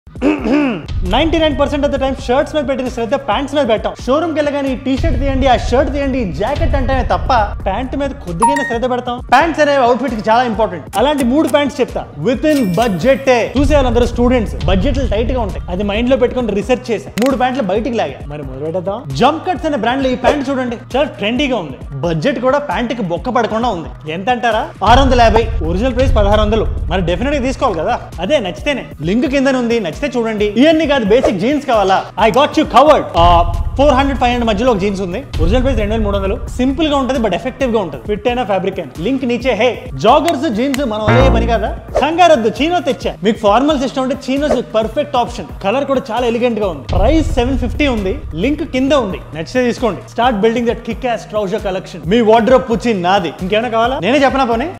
ninety nine percent of the time shirts మీద పెట్టిన శ్రద్ధ pants మీద పెట్టాం షోరూమ్ కి వెళ్ళగానే టీ షర్ట్ తీయండి ఆ షర్ట్ తీయండి జాకెట్ అంటేనే తప్ప ప్యాంట్ మీద కొద్దిగానే శ్రద్ధ పెడతాం ప్యాంట్స్ అనేవి అవుట్ఫిట్ కి చాలా ఇంపార్టెంట్ అలాంటి మూడు ప్యాంట్స్ చెప్తా విత్ ఇన్ బడ్జెట్ చూసే వాళ్ళందరూ స్టూడెంట్స్ బడ్జెట్లు టైట్ గా ఉంటాయి అది మైండ్ లో పెట్టుకొని రీసెర్చ్ చేసి మూడు ప్యాంట్లు బయటికి లాగా మరి మొదలు పెట్టేద్దాం జంప్ కట్స్ అనే బ్రాండ్ లో ఈ ప్యాంట్ చూడండి చాలా ట్రెండీగా ఉంది బడ్జెట్ కూడా ప్యాంట్ కి బొక్క పడకుండా ఉంది ఎంత అంటారా ఆరు వందల యాభై ఒరిజినల్ ప్రైస్ పదహారు వందలు మరి డెఫినెట్ గా తీసుకోవాలి కదా అదే నచ్చితేనే లింక్ కింద ఉంది నచ్చితే చూడండి ఇవన్నీ కాదు బేసిక్ జీన్స్ కావాలా I got you covered four hundred five hundred మధ్యలో ఒక జీన్స్ ఉంది ఒరిజినల్ ప్రైస్ రెండు వేల మూడు వందలు సింపుల్ గా ఉంటుంది బట్ ఎఫెక్టివ్ గా ఉంటుంది ఫిట్ అయినా ఫ్యాబ్రిక్ అయినా లింక్ నీచే హే జాగర్స్ జీన్స్ మనం అదే పని కదా కంగారద్దు చీనో తెచ్చా మీకు ఫార్మల్స్ ఇష్టం ఉంటే చీనోస్ పర్ఫెక్ట్ ఆప్షన్ కలర్ కూడా చాలా ఎలిగెంట్ గా ఉంది ప్రైస్ సెవెన్ ఫిఫ్టీ ఉంది లింక్ కింద ఉంది నచ్చితే తీసుకోండి start building that kick ass trouser collection మీ వార్డ్రోబ్ పుచ్చి నాది ఇంకేమైనా కావాలా నేనే చెప్పనా పోనీ